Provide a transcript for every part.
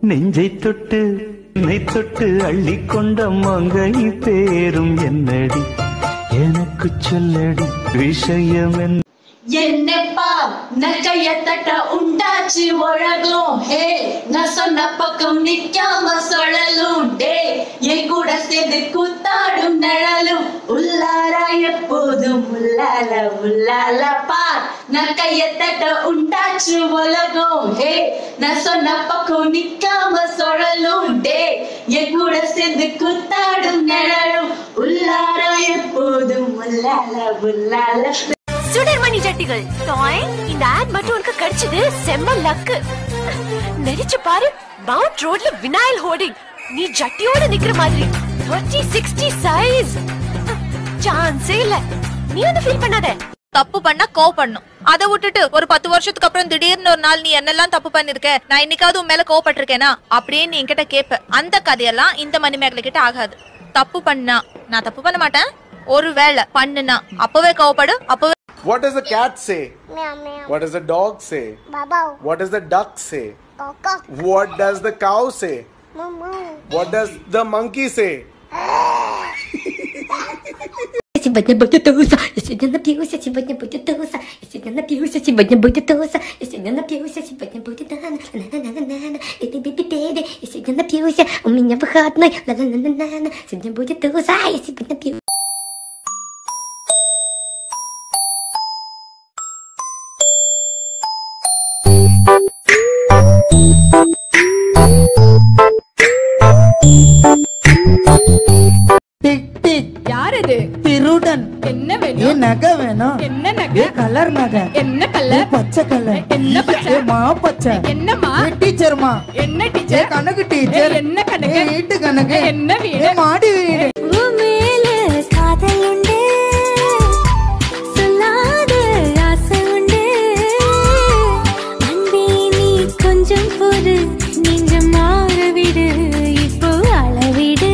நெஞ்சை தொட்டு நெய் தொட்டு அள்ளி கொண்ட மங்கை பேரும் என்னடி எனக்கு சொல்லடி விஷயம் என்ன என்னப்பா நகைய தட்ட உண்டாச்சு உலகம் ஹே நான் சொன்ன பக்கம் நிக்காம சொல்லலும் டே என் கூட சேர்ந்து கூத்தாடும் நிழலும் உள்ளார எப்போதும் உள்ளால உள்ளால பார் நகைய தட்ட உண்டாச்சு உலகம் ஹே நான் சொன்ன பக்கம் நிக்காம சொல்லலும் டே என் கூட சேர்ந்து கூத்தாடும் நிழலும் உள்ளார எப்போதும் உள்ளால உள்ளால சுடர்மணி ஜட்டிகள் டாய் இந்த ஆட் மட்டும் உனக்கு கிடைச்சது செம்ம லக்கு நெரிச்சு பாரு மவுண்ட் ரோட்ல வினாயில் ஹோர்டிங் நீ ஜட்டியோட நிக்கிற மாதிரி 30 60 சைஸ் சான்ஸே இல்ல நீ வந்து ஃபீல் பண்ணாத தப்பு பண்ணா கோவப்படணும் அதை விட்டுட்டு ஒரு பத்து வருஷத்துக்கு அப்புறம் திடீர்னு ஒரு நாள் நீ என்னெல்லாம் தப்பு பண்ணிருக்க நான் இன்னைக்காவது உன் மேல கோவப்பட்டிருக்கேனா அப்படியே நீ என்கிட்ட கேப்ப அந்த கதையெல்லாம் இந்த மணிமேகலை கிட்ட ஆகாது தப்பு பண்ணா நான் தப்பு பண்ண மாட்டேன் ஒருவேளை பண்ணுனா அப்பவே கோவப்படு அப்பவே What does the cat say? Meow meow. What does the dog say? Babo. What does the duck say? Coco. What does the cow say? Moo moo. What does the monkey say? Сегодня будет туса, я сегодня напьюся, сегодня будет туса, я сегодня напьюся, сегодня будет туса, я сегодня напьюся, сегодня будет на на на на на на и ты биби биби, я сегодня напьюся, у меня выходной, на на на на на сегодня будет туса, я сегодня напьюся. Tick tick யார் இது திருடன் என்ன ஏ வேணும் நகை வேணும் என்ன ஏ நகை colour நகை என்ன ஏ கலர் பச்சை கலர் என்ன பச்சை? ஏ மா பச்சை என்னம்மா ஏ டீச்சர்மா என்ன ஏ டீச்சர் கணக்கு டீச்சர் ஏ, என்ன கணக்கு? ஏ வீட்டு கணக்கு என்ன வீடு? ஏ மாடி வீடு காதல் உண்டு சொல்லாத ஆசை உண்டு அன்பே நீ கொஞ்சம் பொறு நெஞ்சம் மாற விடு இப்போ அளவிடு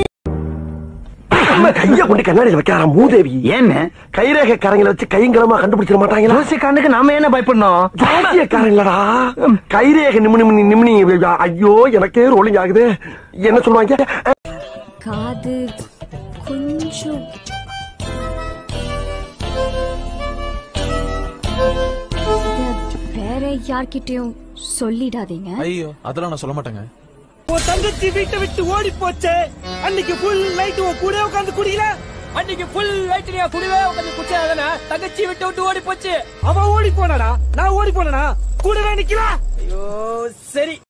கைய கொண்டு கண்ணாடியில் வைக்காரா மூதேவி ஏன்னு கைரேகை காரங்களை வச்சு கையங்கலமா கண்டுபிடிச்சிட மாட்டாங்களா ஜோசிய கண்ணுக்கு நாம என்ன பயப்படணும் ஜோசிய காரங்களடா கைரேகை நிமினி நிமினி நிமினி ஐயோ எனக்கே ரோலிங் ஆகுது என்ன சொல்லுவாங்க காது கொஞ்சம் வேற யார்கிட்டயும் சொல்லிடாதீங்க ஐயோ அதெல்லாம் நான் சொல்ல மாட்டேங்க உன் தங்கச்சி வீட்டை விட்டு ஓடி போச்சே அன்னைக்கு ஃபுல் நைட் உன் கூட உட்கார்ந்து குடிக்கல அன்னைக்கு ஃபுல் நைட் நீ கூடவே உட்கார்ந்து குடிச்சாதானே தங்கச்சி விட்டு விட்டு ஓடி போச்சு அவ ஓடி போனாடா நான் ஓடி போனடா கூடவே நிக்கல ஐயோ சரி